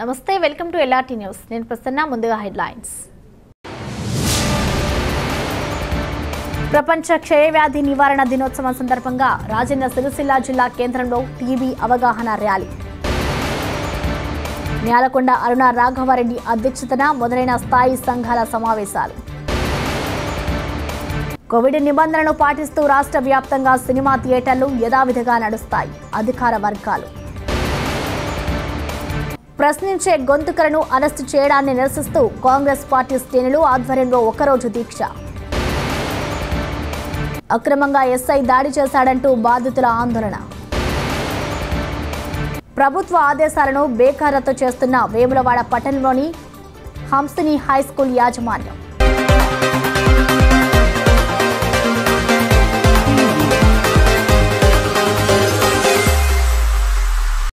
నమస్తే welcome to LRT news నేను ప్రసన్న ముందుగా హెడ్లైన్స్ ప్రపంచ క్షయవ్యాధి నివారణ దినోత్సవం సందర్భంగా రాజన్న సిరిసిల్ల జిల్లా కేంద్రంలో టీబీ అవగాహన ర్యాలీ న్యాలకొండ అరుణ రాఘవారెడ్డి అధ్యక్షతన మొదలైన స్థాయి సంఘాల సమావేశాలు కోవిడ్ నిబంధనలను పాటిస్తూ రాష్ట్ర వ్యాప్తంగా సినిమా థియేటర్లు యథావిధిగా నడుస్తాయి అధికార వర్గాలు ప్రశ్నించే గొంతుకలను అరెస్టు చేయడాన్ని నిరసిస్తూ కాంగ్రెస్ పార్టీ శ్రేణులు ఆధ్వర్యంలో ఒకరోజు దీక్ష అక్రమంగా ఎస్ఐ దాడి చేశాడంటూ బాధితుల ఆందోళన ప్రభుత్వ ఆదేశాలను బేఖారత్తు చేస్తున్న వేములవాడ పట్టణంలోని హంసిని హై స్కూల్ యాజమాన్యం